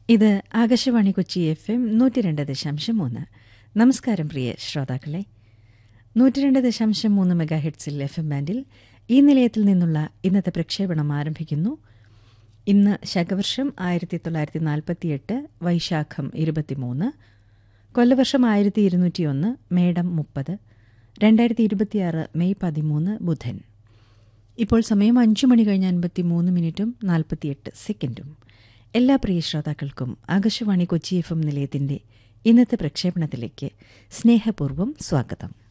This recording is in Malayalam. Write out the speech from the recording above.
ഇത് ആകാശവാണി കൊച്ചി എഫ് എം നൂറ്റി രണ്ട് ദശാംശം മൂന്ന് നമസ്കാരം പ്രിയ ശ്രോതാക്കളെ നൂറ്റി രണ്ട് ദശാംശം മൂന്ന് മെഗാ ഹെഡ്സിൽ എഫ് എം ബാൻഡിൽ ഈ നിലയത്തിൽ നിന്നുള്ള ഇന്നത്തെ പ്രക്ഷേപണം ആരംഭിക്കുന്നു ഇന്ന് ശകവർഷം ആയിരത്തി തൊള്ളായിരത്തി നാൽപ്പത്തിയെട്ട് വൈശാഖം ഇരുപത്തിമൂന്ന് കൊല്ലവർഷം ആയിരത്തി ഇരുന്നൂറ്റിയൊന്ന് മേടം മുപ്പത് രണ്ടായിരത്തി ഇരുപത്തിയാറ് മെയ് പതിമൂന്ന് ബുധൻ ഇപ്പോൾ സമയം അഞ്ചു മണി കഴിഞ്ഞ് അൻപത്തി മൂന്ന് മിനിറ്റും നാൽപ്പത്തിയെട്ട് സെക്കൻഡും എല്ലാ പ്രിയ ശ്രോതാക്കൾക്കും ആകാശവാണി കൊച്ചി എഫ് എം നിലയത്തിന്റെ ഇന്നത്തെ പ്രക്ഷേപണത്തിലേക്ക് സ്നേഹപൂർവ്വം സ്വാഗതം